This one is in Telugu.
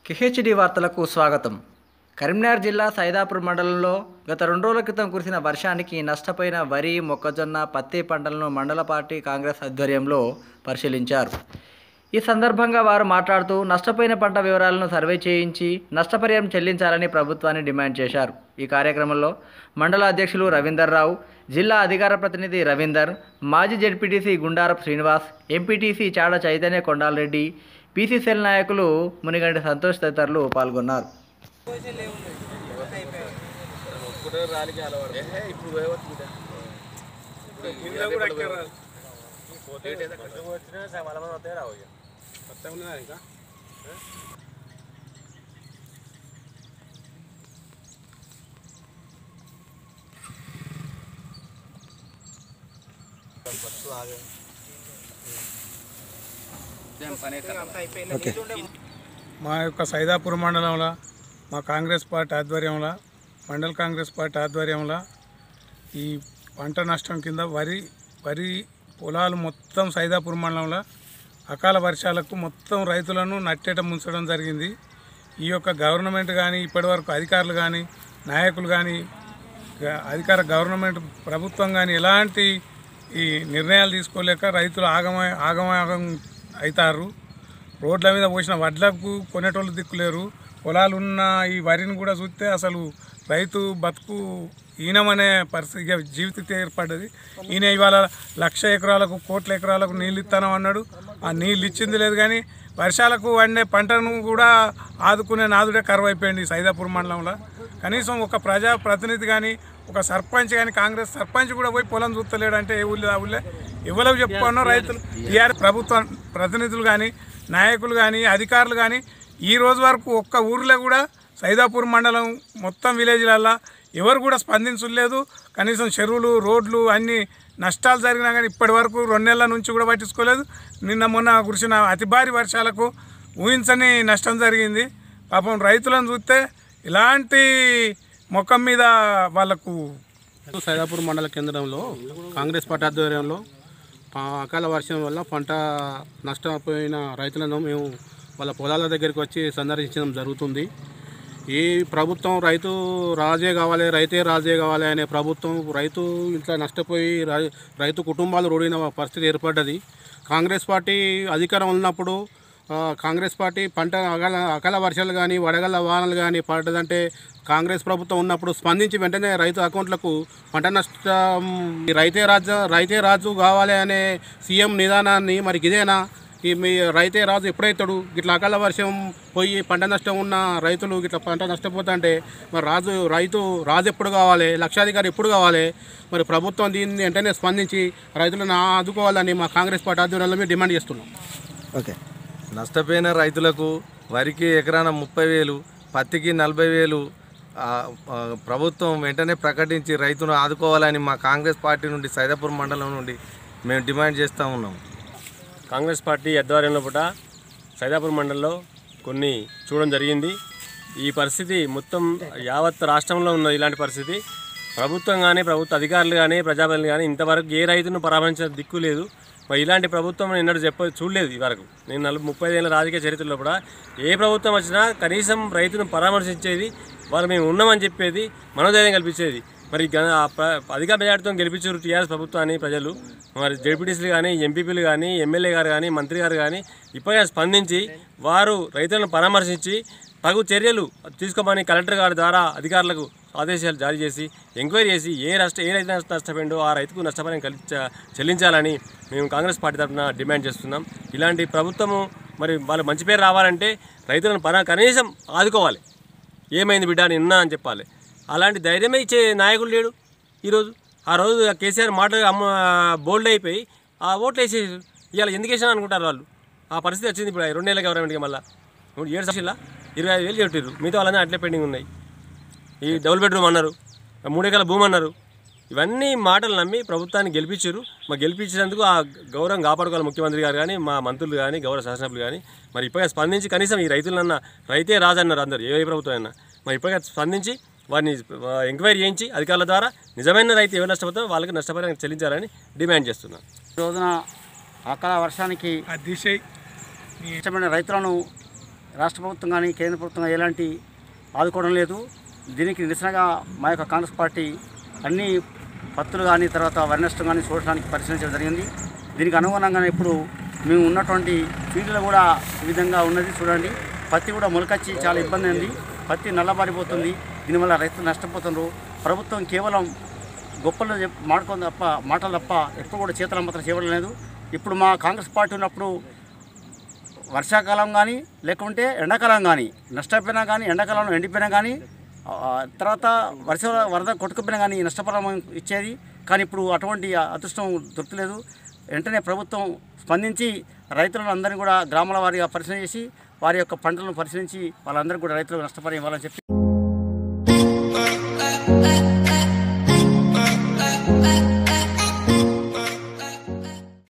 కిహెచ్డి వార్తలకు స్వాగతం కరీంనగర్ జిల్లా సైదాపూర్ మండలంలో గత రెండు రోజుల క్రితం కురిసిన వర్షానికి నష్టపోయిన వరి మొక్కజొన్న పత్తి పంటలను మండల పార్టీ కాంగ్రెస్ ఆధ్వర్యంలో పరిశీలించారు ఈ సందర్భంగా వారు మాట్లాడుతూ నష్టపోయిన పంట వివరాలను సర్వే చేయించి నష్టపరిహారం చెల్లించాలని ప్రభుత్వాన్ని డిమాండ్ చేశారు ఈ కార్యక్రమంలో మండల అధ్యక్షులు రవీందర్ రావు జిల్లా అధికార ప్రతినిధి రవీందర్ మాజీ ZPTC Gundarapu Srinivas MPTC Chada Chaitanya Kondala Reddy PCCL నాయకులు మునిగంటి సంతోష్ తదితరులు పాల్గొన్నారు మా యొక్క సైదాపూర్ మండలంలో మా కాంగ్రెస్ పార్టీ ఆధ్వర్యంలో మండల కాంగ్రెస్ పార్టీ ఆధ్వర్యంలో ఈ పంట నష్టం కింద వరి వరి పొలాలు మొత్తం సైదాపూర్ మండలంలో అకాల వర్షాలకు మొత్తం రైతులను నట్టేట ముంచడం జరిగింది ఈ యొక్క గవర్నమెంట్ కానీ ఇప్పటివరకు అధికారులు కానీ నాయకులు కానీ గ- అధికార గవర్నమెంట్ ప్రభుత్వం కానీ ఎలాంటి ఈ నిర్ణయాలు తీసుకోలేక రైతులు ఆగమ ఆగమాగం అవుతారు రోడ్ల మీద పోసిన వడ్లకు కొనేటోళ్ళు దిక్కులేరు పొలాలు ఉన్న ఈ వరిని కూడా చూస్తే అసలు రైతు బతుకు ఈనమనే పరిస్థితి ఇక జీవితం ఏర్పడ్డది ఈయన ఇవాళ లక్ష ఎకరాలకు కోట్ల ఎకరాలకు నీళ్ళు ఇస్తాను అన్నాడు ఆ నీళ్ళు ఇచ్చింది లేదు కానీ వర్షాలకు వండే పంటను కూడా ఆదుకునే నాదుడే కరువు అయిపోయింది ఈ సైదాపూర్ మండలంలో కనీసం ఒక ప్రజా ప్రతినిధి కానీ ఒక సర్పంచ్ కానీ కాంగ్రెస్ సర్పంచ్ కూడా పోయి పొలం చూస్తలేడు అంటే ఏ ఊళ్ళో ఆ ఊళ్ళో ఎవరికి చెప్పుకున్నా రైతులు టీఆర్ ప్రభుత్వ ప్రతినిధులు కానీ నాయకులు కానీ అధికారులు కానీ ఈ రోజు వరకు ఒక్క ఊర్లో కూడా సైదాపూర్ మండలం మొత్తం విలేజ్లల్లో ఎవరు కూడా స్పందించలేదు కనీసం చెరువులు రోడ్లు అన్ని నష్టాలు జరిగినా కానీ ఇప్పటి వరకు రెండు నెలల నుంచి కూడా పట్టించుకోలేదు నిన్న మొన్న కురిసిన అతి భారీ వర్షాలకు ఊహించని నష్టం జరిగింది పాపం రైతులను చూస్తే ఇలాంటి ముఖం మీద వాళ్ళకు సైదాపూర్ మండల కేంద్రంలో కాంగ్రెస్ పార్టీ ఆధ్వర్యంలో పా- అకాల వర్షం వల్ల పంట నష్టపోయిన రైతులను మేము వాళ్ళ పొలాల దగ్గరికి వచ్చి సందర్శించడం జరుగుతుంది ఈ ప్రభుత్వం రైతు రాజే కావాలి రైతే రాజే కావాలి అనే ప్రభుత్వం రైతు ఇట్లా నష్టపోయి రై- రైతు కుటుంబాలు రోడిన పరిస్థితి ఏర్పడ్డది కాంగ్రెస్ పార్టీ అధికారం ఉన్నప్పుడు ఆ, కాంగ్రెస్ పార్టీ పంట అకాల అకాల వర్షాలు కానీ వడగళ్ళ వానలు కానీ పడ్డదంటే కాంగ్రెస్ ప్రభుత్వం ఉన్నప్పుడు స్పందించి వెంటనే రైతు అకౌంట్లకు పంట నష్టం ఈ రైతే రాజు రైతే రాజు కావాలి అనే సీఎం నిదానాన్ని మరి ఇదేనా ఈ మీ రైతే రాజు ఎప్పుడైతాడు ఇట్లా అకాల వర్షం పోయి పంట నష్టం ఉన్న రైతులు ఇట్లా పంట నష్టపోతుంటే మరి రాజు రైతు రాజు ఎప్పుడు కావాలి లక్షాధికారి ఎప్పుడు కావాలి మరి ప్రభుత్వం దీన్ని వెంటనే స్పందించి రైతులను ఆదుకోవాలని మా కాంగ్రెస్ పార్టీ ఆధ్వర్యంలో మేము డిమాండ్ చేస్తున్నాం ఓకే నష్టపోయిన రైతులకు వరికి ఎకరాన ముప్పై వేలు పత్తికి నలభై వేలు ఆ, ఆ, ప్రభుత్వం వెంటనే ప్రకటించి రైతును ఆదుకోవాలని మా కాంగ్రెస్ పార్టీ నుండి సైదాపూర్ మండలం నుండి మేము డిమాండ్ చేస్తూ ఉన్నాం కాంగ్రెస్ పార్టీ ఆధ్వర్యంలో పూట సైదాపూర్ మండలంలో కొన్ని చూడడం జరిగింది ఈ పరిస్థితి మొత్తం యావత్ రాష్ట్రంలో ఉన్నది ఇలాంటి పరిస్థితి ప్రభుత్వం కానీ ప్రభుత్వ అధికారులు కానీ ప్రజాప్రతినిధులు కానీ ఇంతవరకు ఏ రైతును పరామర్శించిన దిక్కు లేదు మరి ఇలాంటి ప్రభుత్వం ఎన్నడూ చెప్ప చూడలేదు ఈ వరకు నేను నలభై ముప్పై ఏళ్ళ రాజకీయ చరిత్రలో కూడా ఏ ప్రభుత్వం వచ్చినా కనీసం రైతును పరామర్శించేది వాళ్ళు మేము ఉన్నామని చెప్పేది మనోధైర్యం కల్పించేది మరి గ- ఆ ప్ర- అధిక మెజార్టీతో గెలిపించారు టీఆర్ఎస్ ప్రభుత్వాన్ని ప్రజలు మరి జడ్పీటీసీలు కానీ ఎంపీపీలు కానీ ఎమ్మెల్యే గారు కానీ మంత్రి గారు కానీ ఇప్పటికే స్పందించి వారు రైతులను పరామర్శించి తగు చర్యలు తీసుకోమని కలెక్టర్ గారి ద్వారా అధికారులకు ఆదేశాలు జారీ చేసి ఎంక్వైరీ చేసి ఏ రాష్ట్ర ఏ రైతు నష్ట- నష్టపోయిండో ఆ రైతుకు నష్టపరిహారం కలిచ చెల్లించాలని మేము కాంగ్రెస్ పార్టీ తరఫున డిమాండ్ చేస్తున్నాం ఇలాంటి ప్రభుత్వము మరి వాళ్ళ మంచి పేరు రావాలంటే రైతులను పరా కనీసం ఆదుకోవాలి ఏమైంది బిడ్డ నిన్న అని చెప్పాలి అలాంటి ధైర్యమే ఇచ్చే నాయకుడు లేడు ఈరోజు ఆ రోజు ఆ కేసీఆర్ మాట అమ్మ బోల్డ్ అయిపోయి ఆ ఓట్లు వేసేసారు ఇవాళ ఎందుకు వేసాను అనుకుంటారు వాళ్ళు ఆ పరిస్థితి వచ్చింది ఇప్పుడు రెండు నెలల గవర్నమెంట్కి మళ్ళీ ఇప్పుడు ఏడు లక్షల ఇరవై ఐదు వేలు చెప్పారు మిగతా వాళ్ళని అట్లే పెండింగ్ ఉన్నాయి ఈ డబుల్ బెడ్రూమ్ అన్నారు మూడు ఎకరాల భూమి అన్నారు ఇవన్నీ మాటలు నమ్మి ప్రభుత్వాన్ని గెలిపించారు మా గెలిపించినందుకు ఆ గౌరవం కాపాడుకోవాలి ముఖ్యమంత్రి గారు కానీ మా మంత్రులు కానీ గౌరవ శాసనసభ్యులు కానీ మరి ఇప్పటికే స్పందించి కనీసం ఈ రైతులన్నా రైతే రాజు అన్నారు అందరు ఏ ప్రభుత్వం అయినా మరి ఇప్పటికే స్పందించి వారిని ఆ, ఎంక్వైరీ చేయించి అధికారుల ద్వారా నిజమైన రైతు ఎవరు నష్టపోతారో వాళ్ళకి నష్టపరిహారం చెల్లించాలని డిమాండ్ చేస్తున్నాం ఈ రోజున అకాల వర్షానికి ఆ దిశ ఇష్టమైన రైతులను రాష్ట్ర ప్రభుత్వం కానీ కేంద్ర ప్రభుత్వం కానీ ఎలాంటి ఆదుకోవడం లేదు దీనికి నిరసనగా మా యొక్క కాంగ్రెస్ పార్టీ అన్ని పత్తులు కానీ తర్వాత వరి నష్టం కానీ చూడడానికి పరిశీలించడం జరిగింది దీనికి అనుగుణంగానే ఇప్పుడు మేము ఉన్నటువంటి ఫీల్డ్లో కూడా ఈ విధంగా ఉన్నది చూడండి పత్తి కూడా మొలకచ్చి చాలా ఇబ్బంది ఉంది పత్తి నల్లబారిపోతుంది దీనివల్ల రైతులు నష్టపోతున్నారు ప్రభుత్వం కేవలం గొప్పలు చెప్ మాడుకొని తప్ప మాటలు తప్ప ఎప్పుడు కూడా చేతల మాత్రం చేయడం లేదు ఇప్పుడు మా కాంగ్రెస్ పార్టీ ఉన్నప్పుడు వర్షాకాలం కానీ లేకుంటే ఎండాకాలం కానీ నష్టపోయినా కానీ ఎండాకాలంలో ఎండిపోయినా కానీ ఆ, తర్వాత వర్ష వరద కొట్టుకుపోయినా కానీ నష్టపరిహారం ఇచ్చేది కానీ ఇప్పుడు అటువంటి అదృష్టం దొరకలేదు వెంటనే ప్రభుత్వం స్పందించి రైతులను అందరినీ కూడా గ్రామాల వారీగా పరిశీలన చేసి వారి యొక్క పంటలను పరిశీలించి వాళ్ళందరికీ కూడా రైతులకు నష్టపరిహారం ఇవ్వాలని చెప్పి